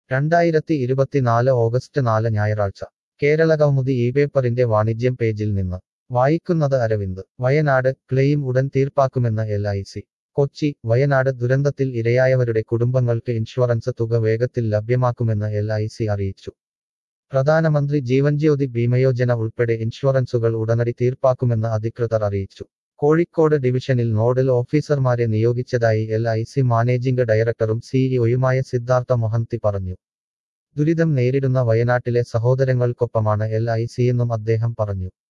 രണ്ടായിരത്തി ഇരുപത്തിനാല് ഓഗസ്റ്റ് നാല് ഞായറാഴ്ച കേരള കൗമുദി ഈ പേപ്പറിന്റെ വാണിജ്യം പേജിൽ നിന്ന് വായിക്കുന്നത് അരവിന്ദ് വയനാട് ക്ലെയിം ഉടൻ തീർപ്പാക്കുമെന്ന് L I C Kochi Wayanad ദുരന്തത്തിൽ ഇരയായവരുടെ കുടുംബങ്ങൾക്ക് ഇൻഷുറൻസ് തുക വേഗത്തിൽ ലഭ്യമാക്കുമെന്ന് എൽ ഐ സി അറിയിച്ചു പ്രധാനമന്ത്രി ജീവൻജ്യോതി ഭീമയോജന ഉൾപ്പെടെ ഇൻഷുറൻസുകൾ ഉടനടി തീർപ്പാക്കുമെന്ന് അധികൃതർ അറിയിച്ചു കോഴിക്കോട് ഡിവിഷനിൽ നോഡൽ ഓഫീസർമാരെ നിയോഗിച്ചതായി എൽ ഐ സി മാനേജിംഗ് ഡയറക്ടറും സിഇഒയുമായ സിദ്ധാർത്ഥ മൊഹന്തി പറഞ്ഞു ദുരിതം നേരിടുന്ന വയനാട്ടിലെ സഹോദരങ്ങൾക്കൊപ്പമാണ് എൽ ഐ സിയെന്നും അദ്ദേഹം പറഞ്ഞു